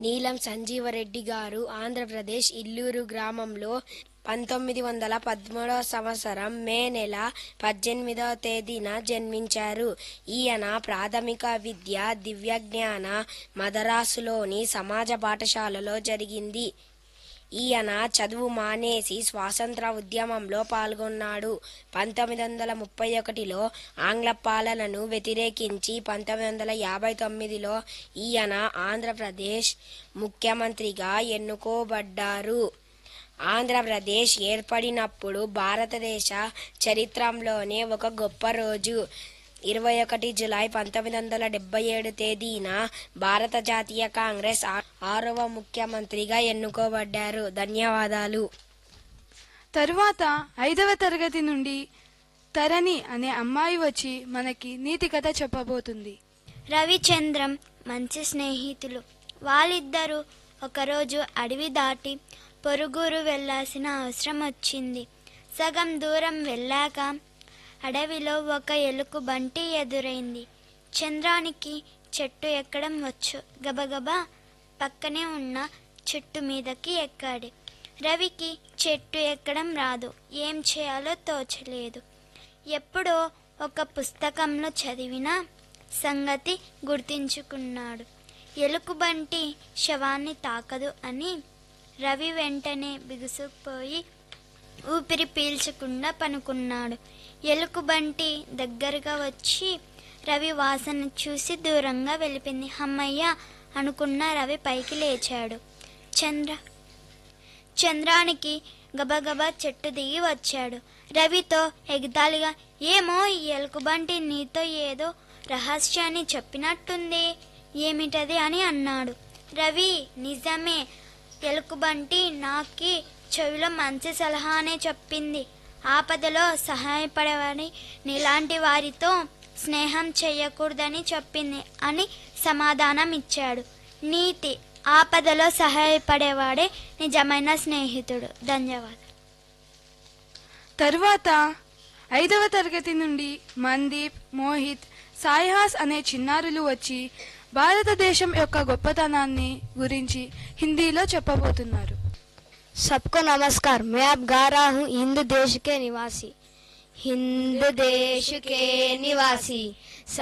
నీలం సంజీవరెడ్డి గారు ఆంధ్రప్రదేశ్ ఇల్లూరు గ్రామంలో పంతొమ్మిది వందల పదమూడవ సంవత్సరం మే నెల పద్దెనిమిదవ తేదీన జన్మించారు ఈయన ప్రాథమిక విద్య దివ్యజ్ఞాన మదరాసులోని సమాజ పాఠశాలలో జరిగింది ఈయన చదువు మానేసి స్వాతంత్ర ఉద్యమంలో పాల్గొన్నాడు పంతొమ్మిది వందల ముప్పై ఒకటిలో ఆంగ్ల పాలనను వ్యతిరేకించి పంతొమ్మిది వందల యాభై తొమ్మిదిలో ఈయన ఆంధ్రప్రదేశ్ ముఖ్యమంత్రిగా ఎన్నుకోబడ్డారు ఆంధ్రప్రదేశ్ ఏర్పడినప్పుడు భారతదేశ చరిత్రలోనే ఒక గొప్ప రోజు ఇరవై ఒకటి జులై పంతొమ్మిది వందల డెబ్బై ఏడు తేదీన భారత జాతీయ కాంగ్రెస్ ఆ- ఆరవ ముఖ్యమంత్రిగా ఎన్నుకోబడ్డారు ధన్యవాదాలు తరువాత ఐదవ తరగతి నుండి తరణి అనే అమ్మాయి వచ్చి మనకి నీతి కథ చెప్పబోతుంది రవిచంద్రం మంచి స్నేహితులు వాళ్ళిద్దరూ ఒకరోజు అడవి దాటి పొరుగురు వెళ్ళాల్సిన అవసరం వచ్చింది సగం దూరం వెళ్ళాక అడవిలో ఒక ఎలుక బంటి ఎదురైంది చంద్రానికి చెట్టు ఎక్కడం వచ్చు గబగబా పక్కనే ఉన్న చెట్టు మీదకి ఎక్కాడు రవికి చెట్టు ఎక్కడం రాదు ఏం చేయాలో తోచలేదు ఎప్పుడో ఒక పుస్తకంలో చదివిన సంగతి గుర్తించుకున్నాడు ఎలుకబంటి శవాన్ని తాకదు అని రవి వెంటనే బిగుసుకుపోయి ఊపిరి పీల్చకుండా పనుకున్నాడు ఎలుకబంటి దగ్గరగా వచ్చి రవి వాసన చూసి దూరంగా వెళ్ళిపోయింది అమ్మయ్య అనుకున్న రవి పైకి లేచాడు చంద్ర చంద్రానికి గబగబా చెట్టు దిగి వచ్చాడు రవితో ఎగతాళిగా ఏమో ఈ ఎలుకబంటి నీతో ఏదో రహస్యాన్ని చెప్పినట్టుంది ఏమిటది అని అన్నాడు రవి నిజమే ఎలుకబంటి నాకి చెవిలో మంచి సలహానే చెప్పింది ఆపదలో సహాయపడవని నీలాంటి వారితో స్నేహం చేయకూడదని చెప్పింది అని సమాధానం ఇచ్చాడు నీతి ఆపదలో సహాయపడేవాడే నిజమైన స్నేహితుడు ధన్యవాదాలు తరువాత ఐదవ తరగతి నుండి మందీప్ మోహిత్ సాయిహాస్ అనే చిన్నారులు వచ్చి భారతదేశం యొక్క గొప్పతనాన్ని గురించి హిందీలో చెప్పబోతున్నారు सबको नमस्कार मैं अब गा रहा हूँ हिंद देश के निवासी हिंद देश के निवासी